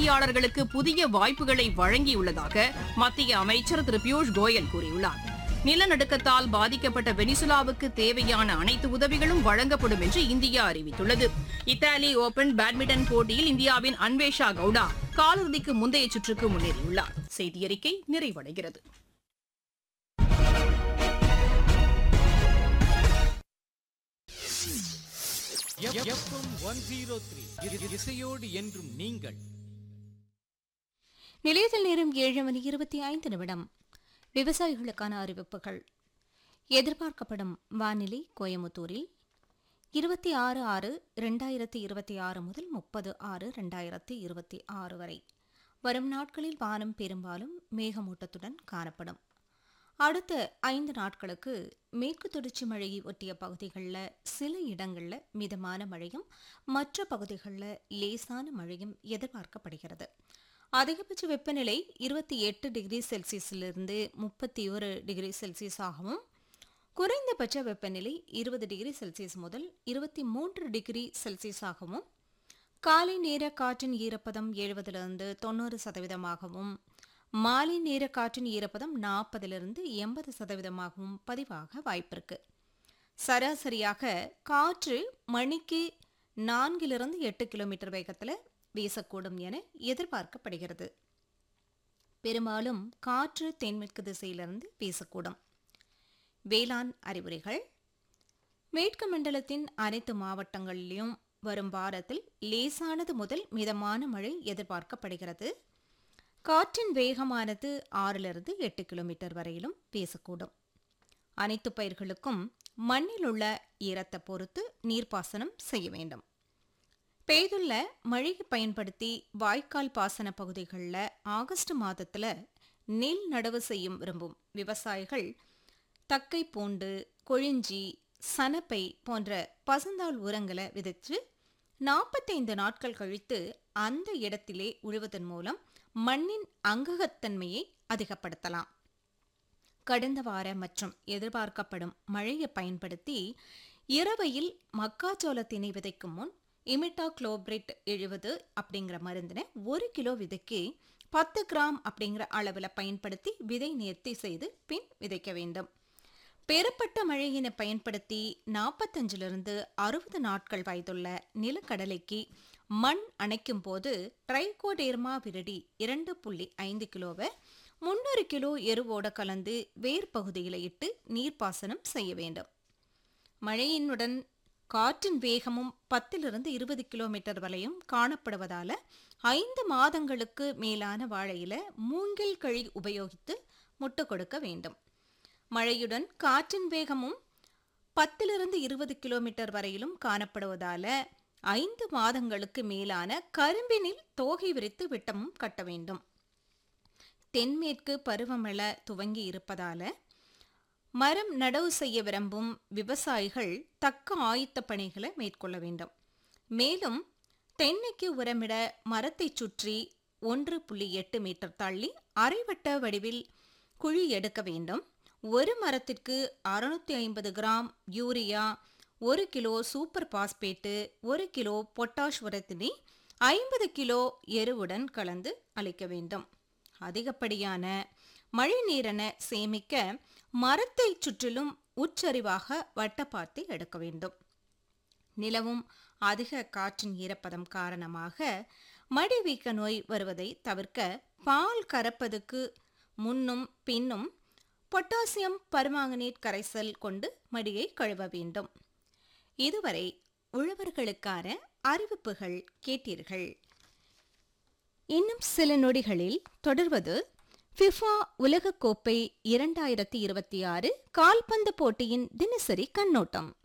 பொறியியலாளர்களுக்கு புதிய வாய்ப்புகளை வழங்கியுள்ளதாக மத்திய அமைச்சர் திரு பியூஷ் கோயல் கூறியுள்ளார் நிலநடுக்கத்தால் பாதிக்கப்பட்ட வெனிசுலாவுக்கு தேவையான அனைத்து உதவிகளும் வழங்கப்படும் என்று இந்தியா அறிவித்துள்ளது இத்தாலி ஓபன் பேட்மிண்டன் போட்டியில் இந்தியாவின் அன்வேஷா கவுடா காலிறுதிக்கு முந்தைய சுற்றுக்கு முன்னேறியுள்ளார் செய்தியறிக்கை நிறைவடைகிறது எஃப்எம் ஒன் ஜீரோ த்ரீ இசையோடு என்றும் நீங்கள் நிலையத்தில் நேரம் ஏழு மணி இருபத்தி ஐந்து நிமிடம் விவசாயிகளுக்கான அறிவிப்புகள் எதிர்பார்க்கப்படும் வானிலை கோயமுத்தூரில் இருபத்தி ஆறு ஆறு ரெண்டாயிரத்தி இருபத்தி ஆறு முதல் முப்பது ஆறு ரெண்டாயிரத்தி இருபத்தி ஆறு வரை வரும் நாட்களில் வானம் பெரும்பாலும் மேகமூட்டத்துடன் காணப்படும் அடுத்த ஐந்து நாட்களுக்கு மேற்கு தொடர்ச்சி மழையை ஒட்டிய பகுதிகளில் சில இடங்களில் மிதமான மழையும் மற்ற பகுதிகளில் லேசான மழையும் எதிர்பார்க்கப்படுகிறது அதிகபட்ச வெப்பநிலை இருபத்தி எட்டு டிகிரி செல்சியஸிலிருந்து முப்பத்தி ஒரு டிகிரி செல்சியஸாகவும் குறைந்தபட்ச வெப்பநிலை இருபது டிகிரி செல்சியஸ் முதல் இருபத்தி மூன்று டிகிரி செல்சியஸாகவும் காலை நேர காற்றின் ஈரப்பதம் எழுபதிலிருந்து தொண்ணூறு சதவீதமாகவும் மாலை நேர காற்றின் ஈரப்பதம் நாற்பதிலிருந்து எண்பது சதவீதமாகவும் பதிவாக வாய்ப்பிருக்கு சராசரியாக காற்று மணிக்கு நான்கிலிருந்து எட்டு கிலோமீட்டர் வேகத்தில் வீசக்கூடும் என எதிர்பார்க்கப்படுகிறது பெரும்பாலும் காற்று தென்மேற்கு திசையிலிருந்து வீசக்கூடும் வேளாண் அறிவுரைகள் மேற்கு மண்டலத்தின் அனைத்து மாவட்டங்களிலும் வரும் வாரத்தில் லேசானது முதல் மிதமான மழை எதிர்பார்க்கப்படுகிறது காற்றின் வேகமானது ஆறிலிருந்து எட்டு கிலோமீட்டர் வரையிலும் வீசக்கூடும் அனைத்து பயிர்களுக்கும் மண்ணில் உள்ள ஈரத்தை பொறுத்து நீர்ப்பாசனம் செய்ய வேண்டும் பெய்துள்ள மழையை பயன்படுத்தி வாய்க்கால் பாசன பகுதிகளில் ஆகஸ்ட் மாதத்தில் நெல் நடவு செய்யும் விரும்பும் விவசாயிகள் தக்கை பூண்டு கொழிஞ்சி சனப்பை போன்ற பசுந்தாள் உரங்களை விதைச்சு நாற்பத்தைந்து நாட்கள் கழித்து அந்த இடத்திலே உழுவதன் மூலம் மண்ணின் அங்ககத்தன்மையை அதிகப்படுத்தலாம் கடந்த வார மற்றும் எதிர்பார்க்கப்படும் மழையை பயன்படுத்தி இரவையில் மக்காச்சோளத்தினை விதைக்கும் முன் இமிட்டா குளோபிரிட் எழுபது அப்படிங்கிற மருந்தினை ஒரு கிலோ விதைக்கு பத்து கிராம் அப்படிங்கிற அளவில் பயன்படுத்தி விதை நேர்த்தி செய்து பின் விதைக்க வேண்டும் பெறப்பட்ட மழையினை பயன்படுத்தி நாற்பத்தஞ்சிலிருந்து அறுபது நாட்கள் வயதுள்ள நிலக்கடலைக்கு மண் அணைக்கும் போது ட்ரைகோடேர்மா விரடி இரண்டு புள்ளி ஐந்து கிலோவை முன்னூறு கிலோ எருவோட கலந்து வேர் பகுதியில் இட்டு நீர்ப்பாசனம் செய்ய வேண்டும் மழையினுடன் காற்றின் வேகமும் பத்திலிருந்து இருபது கிலோமீட்டர் வரையும் காணப்படுவதால ஐந்து மாதங்களுக்கு மேலான வாழையில மூங்கில் கழி உபயோகித்து முட்டு கொடுக்க வேண்டும் மழையுடன் காற்றின் வேகமும் பத்திலிருந்து இருபது கிலோமீட்டர் வரையிலும் காணப்படுவதால ஐந்து மாதங்களுக்கு மேலான கரும்பினில் தோகை விரித்து விட்டமும் கட்ட வேண்டும் தென்மேற்கு பருவமழை துவங்கி இருப்பதால மரம் நடவு செய்ய விரும்பும் விவசாயிகள் தக்க ஆயத்த பணிகளை மேற்கொள்ள வேண்டும் மேலும் தென்னைக்கு உரமிட மரத்தை சுற்றி ஒன்று புள்ளி எட்டு மீட்டர் தள்ளி அரைவட்ட வடிவில் குழி எடுக்க வேண்டும் ஒரு மரத்திற்கு அறுநூத்தி ஐம்பது கிராம் யூரியா ஒரு கிலோ சூப்பர் பாஸ்பேட்டு ஒரு கிலோ பொட்டாஷ் உரத்தினை ஐம்பது கிலோ எருவுடன் கலந்து அளிக்க வேண்டும் அதிகப்படியான மழை நீரென சேமிக்க மரத்தை சுற்றிலும் உச்சரிவாக வட்டப்பாத்தி எடுக்க வேண்டும் நிலவும் அதிக காற்றின் ஈரப்பதம் காரணமாக மடிவீக்க நோய் வருவதை தவிர்க்க பால் கறப்பதுக்கு முன்னும் பின்னும் பொட்டாசியம் பர்மாங்கனேட் கரைசல் கொண்டு மடியை கழுவ வேண்டும் இதுவரை உழவர்களுக்கான அறிவிப்புகள் கேட்டீர்கள் இன்னும் சில நொடிகளில் தொடர்வது ஃபிஃபா உலகக்கோப்பை இரண்டாயிரத்தி இருபத்தி ஆறு கால்பந்து போட்டியின் தினசரி கண்ணோட்டம்